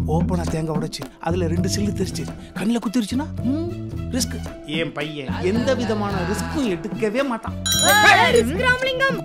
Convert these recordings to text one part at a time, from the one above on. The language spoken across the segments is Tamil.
ஓப்பனா தேங்காய் உடைச்சு அதுல ரெண்டு சில்லு தெரிச்சு கண்ணில் குத்திருச்சுன்னா ரிஸ்க் என் பையன் எந்த விதமான ரிஸ்க்கும் எடுக்கவே மாட்டான் ராமலிங்கம்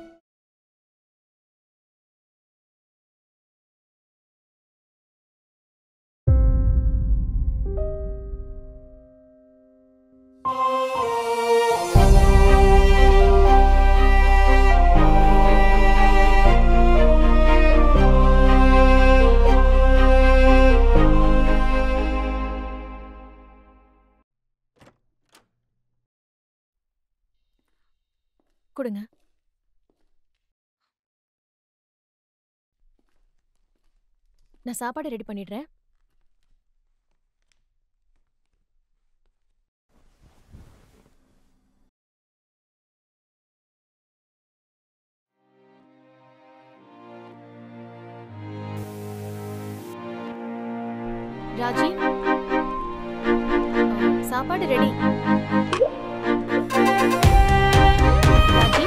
கொடுங்க நான் சாப்பாடு ரெடி பண்ணிடுறேன் ராஜி சாப்பாடு ready Raji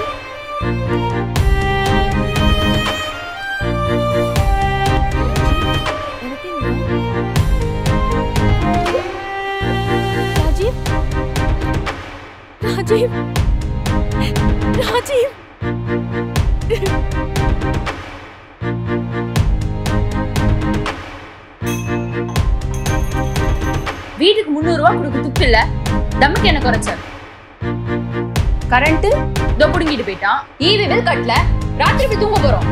anything wrong? Rajeev Rajeev Rajeev வீட்டுக்கு முந்நூறு ரூபா கொடுக்க துப்பு இல்ல தம்முக்கு என்ன குறைச்ச கரண்ட் இதோ புடுங்கிட்டு போயிட்டான் ஈவி பில் கட்டல ராத்திரி போய் தூங்க போறோம்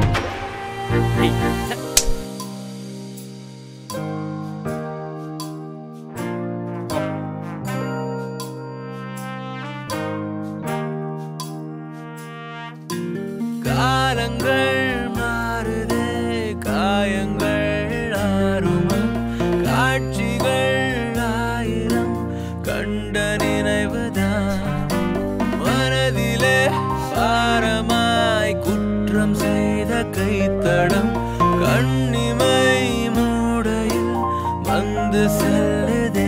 காலங்கள் மாறுதே காயங்கள் ஆறுமா காட்சிகள் ஆயிரம் கண்ட நினைவுதான் மனதிலே பாரமாய் குற்றம் செய்த கைத்தடம் கண்ணிமை மூடையில் வந்து செல்லுதே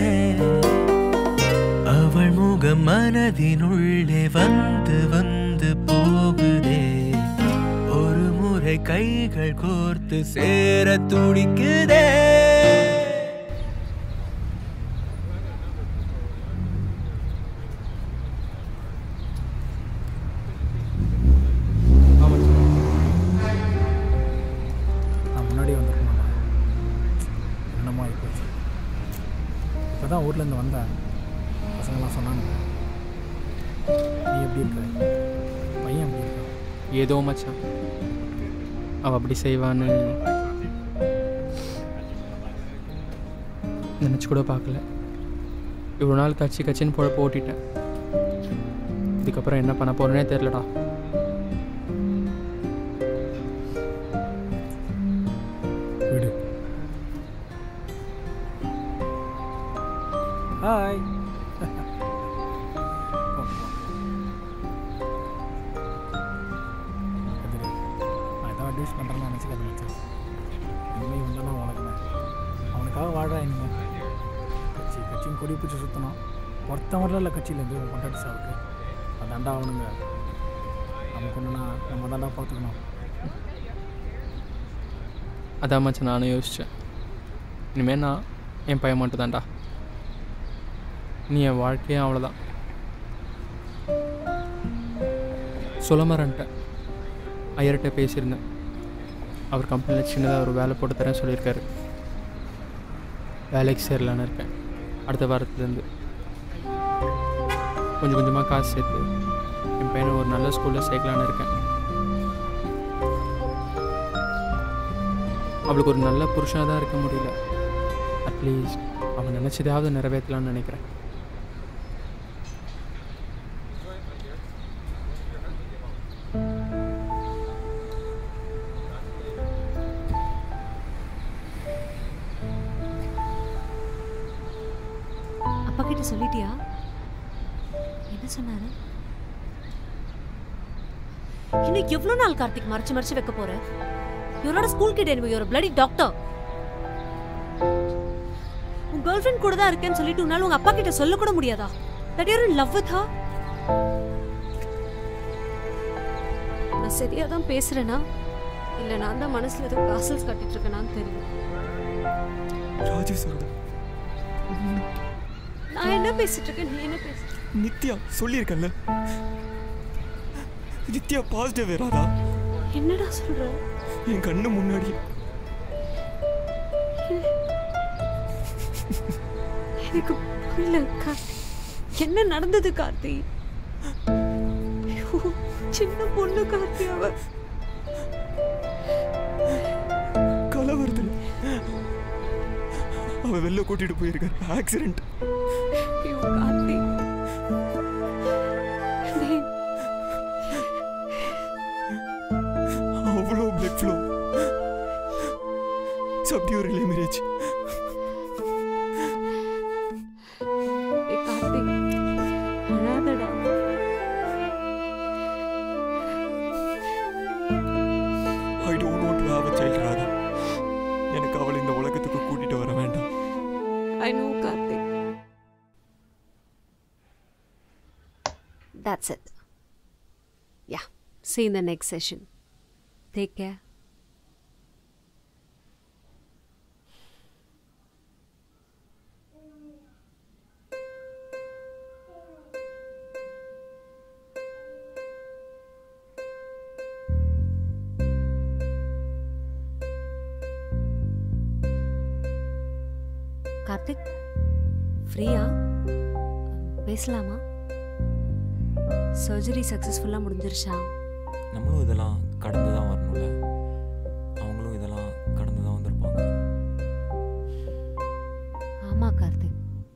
அவள் முகம் மனதினுள்ளே வந்து வந்து போகுதே ஒரு முறை கைகள் கோர்த்து சேர துடிக்குதே நான் முன்னாடியே வந்திருக்கணும்டா என்னமோ ஆகிப்போச்சு இப்போ தான் ஊர்லேருந்து வந்தேன் பசங்களாம் சொன்னானுங்க நீ எப்படி இருக்க பையன் எப்படி இருக்கான் ஏதோ மச்சான் அவள் அப்படி செய்வான்னு நினச்சி கூட பார்க்கல இவ்வளோ நாள் கட்சி கட்சின்னு பொழப்பு ஓட்டிட்டேன் இதுக்கப்புறம் என்ன பண்ண போகிறேனே தெரிலடா விடு ஹாய் நான் ஏதாவது அட்வைஸ் பண்ணுறேன்னு நினச்சிக்காத வச்சேன் இனிமேல் வந்தாலும் உனக்கு அவனுக்காக வாழ்றா இனிமேல் கட்சி கட்சியும் கொடி பிடிச்சி சுற்றணும் ஒருத்தன் வரல இல்லை கட்சியிலேருந்து உன் கொண்டாடி சாவுக்கு அதாண்டா அவனுங்க நமக்கு ஒன்றுனா நம்ம தாண்டா பார்த்துக்கணும் அதான் மச்சான் நானும் யோசித்தேன் இனிமேல் நான் என் பையன் மட்டும் தான்டா நீ என் வாழ்க்கையே அவ்வளோதான் சொல்ல மறந்துட்டேன் ஐயர்கிட்ட பேசியிருந்தேன் அவர் கம்பெனியில் சின்னதாக ஒரு வேலை போட்டு தரேன் சொல்லியிருக்காரு வேலைக்கு சேரலான்னு இருக்கேன் அடுத்த வாரத்துலேருந்து கொஞ்சம் கொஞ்சமாக காசு சேர்த்து என் பையனை ஒரு நல்ல ஸ்கூலில் சேர்க்கலான்னு இருக்கேன் அவளுக்கு ஒரு நல்ல புருஷனாக தான் இருக்க முடியல அட்லீஸ்ட் அவன் நினச்சதையாவது நிறைவேற்றலாம்னு நினைக்கிறேன் அப்பா கிட்ட சொல்லிட்டியா என்ன சொன்னாரு இன்னும் எவ்வளவு நாள் கார்த்திக் மறைச்சு மறைச்சு வைக்க போற இவரோட ஸ்கூல் கிட்ட எனக்கு ஒரு பிளடி டாக்டர் உன் கேர்ள் ஃப்ரெண்ட் கூட தான் இருக்கேன்னு சொல்லிட்டு உன்னால உங்க அப்பா கிட்ட சொல்ல கூட முடியாதா that you're in love with her நான் சரியா தான் பேசுறேனா இல்ல நான் தான் மனசுல ஏதோ காசல்ஸ் கட்டிட்டு இருக்கேனான்னு தெரியல ராஜீவ் சொல்லுடா நான் என்ன பேசிட்டு இருக்கேன் நீ என்ன பேச நித்யா சொல்லியிருக்கேன்ல நித்யா பாசிட்டிவ் ராதா என்னடா சொல்ற என் கண்ணு முன்னாடி எனக்கு புரியல கார்த்தி என்ன நடந்தது கார்த்தி ஐயோ, சின்ன பொண்ணு கார்த்தி அவ கலவரத்தில் அவ வெளில கூட்டிட்டு போயிருக்காரு ஆக்சிடென்ட் ஐயோ கார்த்தி டேய், அவ்வளோ பிளட் ஃப்ளோ சப்டியூரல் ஹெமரேஜ் டேய் கார்த்தி அழாதடா I don't want to have a child Radha எனக்கு அவளை இந்த உலகத்துக்கு கூட்டிட்டு வர வேண்டாம் I know Karthi That's it. Yeah. See you in the next session. Take care. Karthik ஃப்ரீயா பேசலாமா சர்ஜரி சக்ஸஸ்ஃபுல்லாக முடிஞ்சிருச்சா நம்மளும் இதெல்லாம் கடந்து தான் வரணும்ல அவங்களும் இதெல்லாம் கடந்து தான் வந்திருப்பாங்க ஆமாம் கார்த்திக்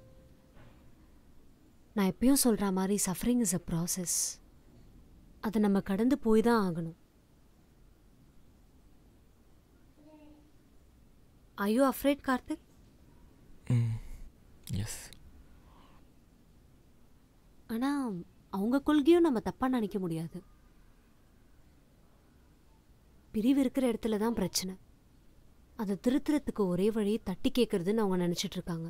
நான் எப்பயும் சொல்கிற மாதிரி சஃபரிங் இஸ் அ ப்ராசஸ் அதை நம்ம கடந்து போய் தான் ஆகணும் ஐயோ அஃப்ரேட் கார்த்திக் ம் எஸ் ஆனால் அவங்க கொள்கையும் நம்ம தப்பாக நினைக்க முடியாது பிரிவு இருக்கிற இடத்துல தான் பிரச்சனை அதை திருத்துறதுக்கு ஒரே வழி தட்டி கேட்கறதுன்னு அவங்க நினச்சிட்டு இருக்காங்க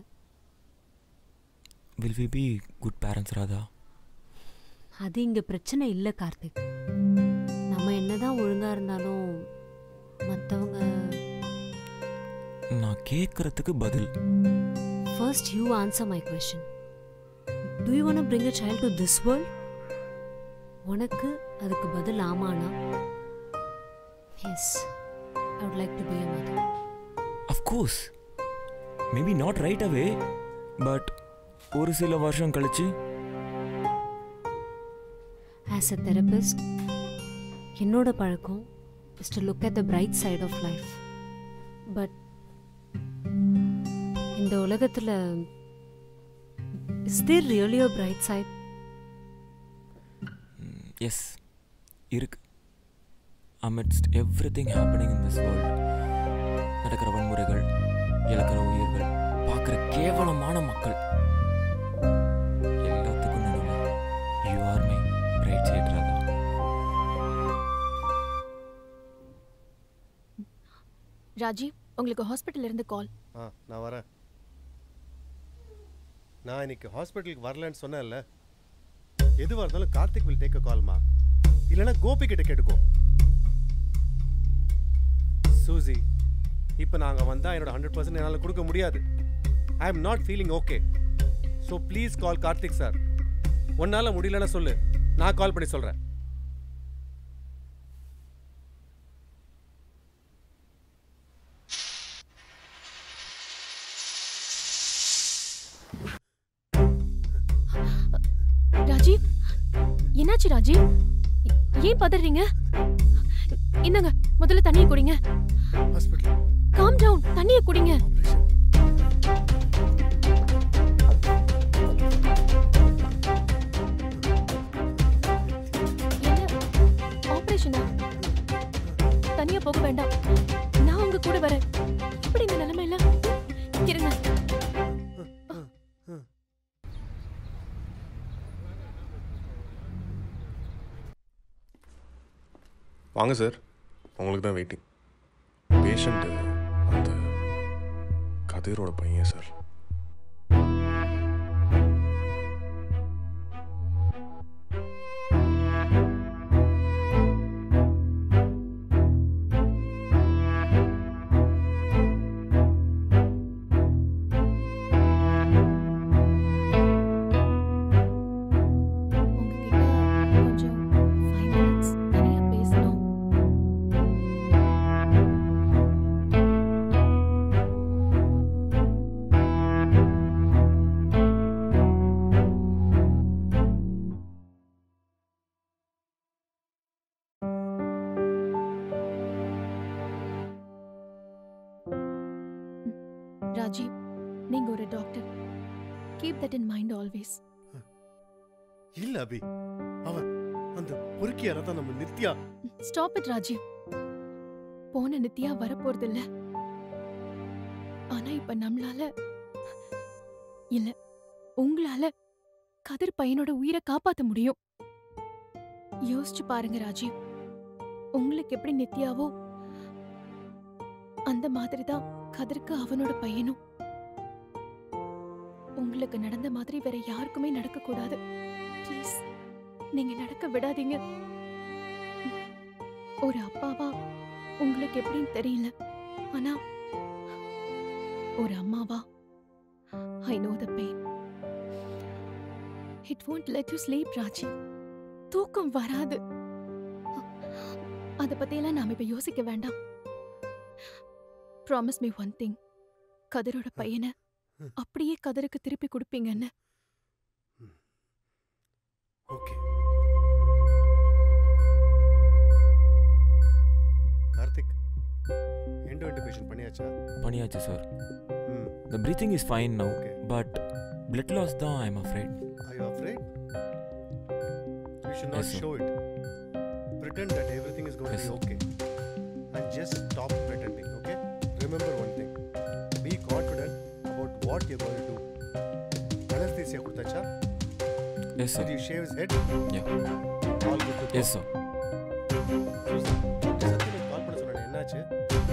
will we be good parents Radha அது இங்கே பிரச்சனை இல்லை கார்த்திக் நம்ம என்னதான் ஒழுங்காக இருந்தாலும் மற்றவங்க நான் கேட்குறதுக்கு பதில் first you answer my question to you want bring a child to this world உனக்கு அதுக்கு பதில் ஆமானா yes I would like to be a mother of course maybe not right away but ஒரு சில வருஷம் கழிச்சு ஆஸ் அ தெரபிஸ்ட் என்னோட பழக்கம் is to look at the bright side of life but இந்த உலகத்தில் is there really a bright side yes இருக்கு amidst everything happening in this world நடக்கிற வன்முறைகள் இழக்கிற உயிர்கள் பார்க்குற கேவலமான மக்கள் எல்லாத்துக்கும் நடுவில் you are my right side Radha Rajeev உங்களுக்கு ஹாஸ்பிட்டல்ல இருந்து கால் ஆ நான் வரேன் நான் இன்னைக்கு ஹாஸ்பிட்டலுக்கு வரலன்னு சொன்னேன்ல எதுவாக இருந்தாலும் கார்த்திக் வில் டேக் அ கால்மா இல்லைன்னா கோபி கிட்ட கேட்டுக்கோ சூசி இப்போ நாங்கள் வந்தால் என்னோட ஹண்ட்ரட் பர்சன்ட் என்னால் கொடுக்க முடியாது I am not feeling okay so please call Karthik sir உன்னால் முடியலன்னு சொல்லு நான் கால் பண்ணி சொல்கிறேன் ராஜீவ் என்னாச்சு ராஜீவ் ஏன் பதறீங்க என்னங்க முதல்ல தண்ணியை குடிங்க ஹாஸ்பிட்டல் காம் டவுன் தண்ணியை குடிங்க என்ன ஆபரேஷனா தனியா போக வேண்டாம் நான் உங்க கூட வரேன் எப்படி இந்த நிலைமையில இருங்க வாங்க சார் உங்களுக்கு தான் வெயிட்டிங் பேஷண்ட்டு அந்த கதிரோட பையன் சார் ராஜீவ் நீங்க ஒரு doctor keep that in mind always இல்ல அபி அவ அந்த பொறுக்கியார தான் நம்ம நித்யா ஸ்டாப் இட் ராஜீவ் போன நித்யா வரப்போறது இல்ல ஆனா இப்ப நம்மளால இல்ல உங்களால கதிர் பையனோட உயிரை காப்பாத்த முடியும் யோசிச்சு பாருங்க ராஜீவ் உங்களுக்கு எப்படி நித்யாவோ அந்த மாதிரி தான் கதிருக்கு அவனோட பையனும் உங்களுக்கு நடந்த மாதிரி வேற யாருக்குமே நடக்க கூடாது ப்ளீஸ் நீங்க நடக்க விடாதீங்க ஒரு அப்பாவா உங்களுக்கு எப்படின்னு தெரியல ஆனா ஒரு அம்மாவா I know the pain it won't let you sleep Rajeev தூக்கம் வராது அத பத்தியெல்லாம் நாம இப்ப யோசிக்க வேண்டாம் ப்ராமிஸ் மீ ஒன் திங் கதிரோட பையனை அப்படியே கதிருக்கு திருப்பி கொடுப்பீங்கன்னு okay Karthik intubation பண்ணியாச்சா பண்ணியாச்சு sir hmm the breathing is fine now Okay. But blood loss தான் I am afraid Are you afraid? You should not Yes, sir. show it. Pretend that everything is going Yes, to be sir. okay. And just stop pretending, okay? Remember one thing. Be confident about what you're going to do. Anesthesia கொடுத்தாச்சா? Yes Did sir you shave his head? Yeah All good to go. Yes sir Susan, சத்யனுக்கு call பண்ண சொன்னேனே, என்னாச்சு?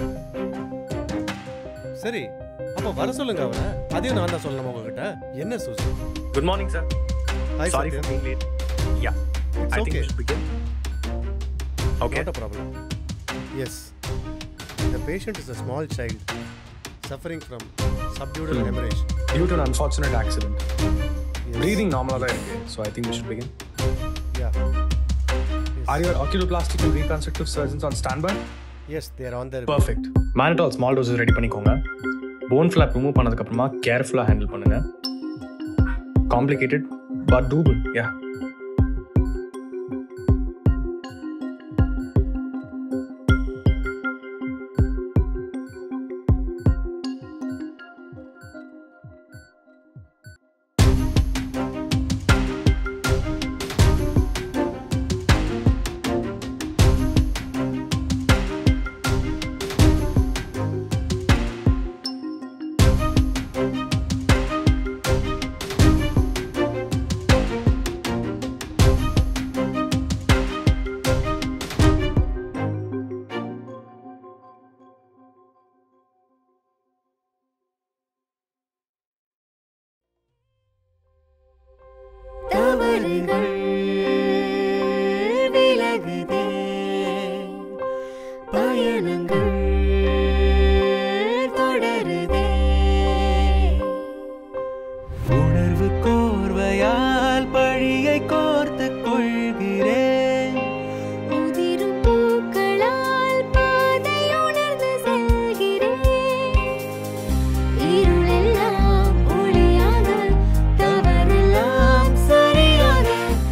சரி அப்ப வர சொல்லுங்க அவனை அதையும் நான் தான் சொல்லணும் உங்ககிட்ட என்ன Susan Good morning, sir. Hi Sorry for being late. Yeah, It's I think okay. we should begin. Okay. Not a problem. Yes. The patient is a small child suffering from subdural hemorrhage. Due to an unfortunate accident. Breathing normal தான் இருக்கு. So I think we should begin. Yeah. Are your oculoplastic and reconstructive surgeons on standby? Yes, they are on their Perfect. Mannitol small doses ready பண்ணிக்கோங்க போன் ஃபிளாப் ரிமூவ் பண்ணதுக்கு அப்புறமா கேர்ஃபுல்லாக ஹேண்டில் பண்ணுங்க காம்ப்ளிகேட்டட் பட் டூபிள் யா தவறுகள் விலகுதே பயணங்கள் தொடருதே உணர்வு கோர்வையால் பழியை கோர்த்து கொள்கிறேன் உதிரும் பூக்களால் பாதை உணர்ந்து செல்கிறேன் இருளெல்லாம் ஒளியாக தவறெல்லாம் சரியாக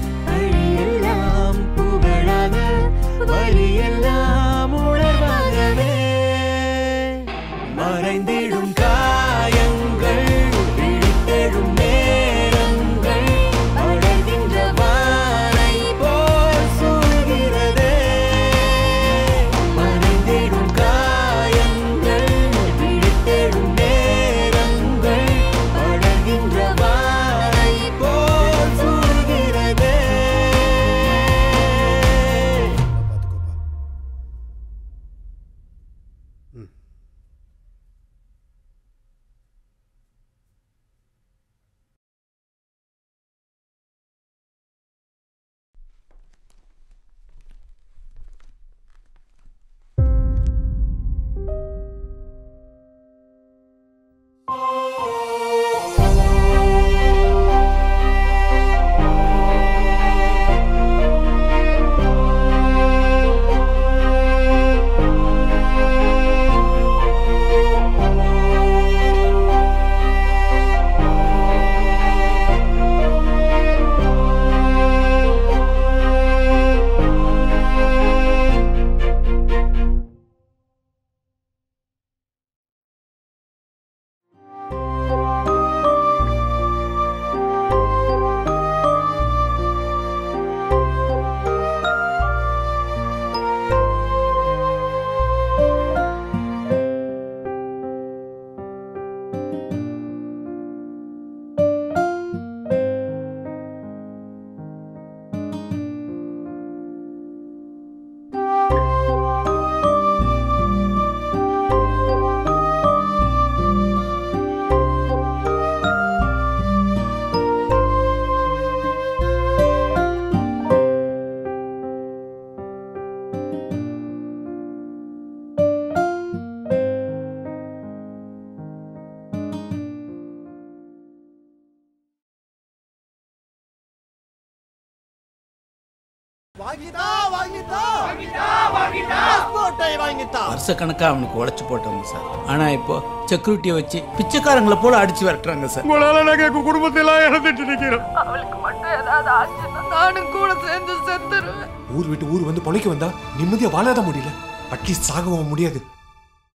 வாங்கித்தா வாங்கித்தா வாங்கித்தா பாஸ்போர்ட்டை வாங்கித்தா வருஷக்கணக்காக அவனுக்கு உழைச்சி போட்டவங்க சார் ஆனால் இப்போ செக்யூரிட்டியை வச்சு பிச்சைக்காரங்களை போல அடிச்சு விரட்டுறாங்க சார் உங்களால நாங்க எங்க குடும்பத்தை எல்லாம் இழந்துட்டு நிக்கிறோம் அவளுக்கு மட்டும் ஏதாவது ஆச்சுன்னா நானும் கூட சேர்ந்து செத்துருவேன் ஊர் விட்டு ஊர் வந்து பொழைக்க வந்தா நிம்மதியா வாழாத முடியல அட்லீஸ்ட் சாகவும் முடியாது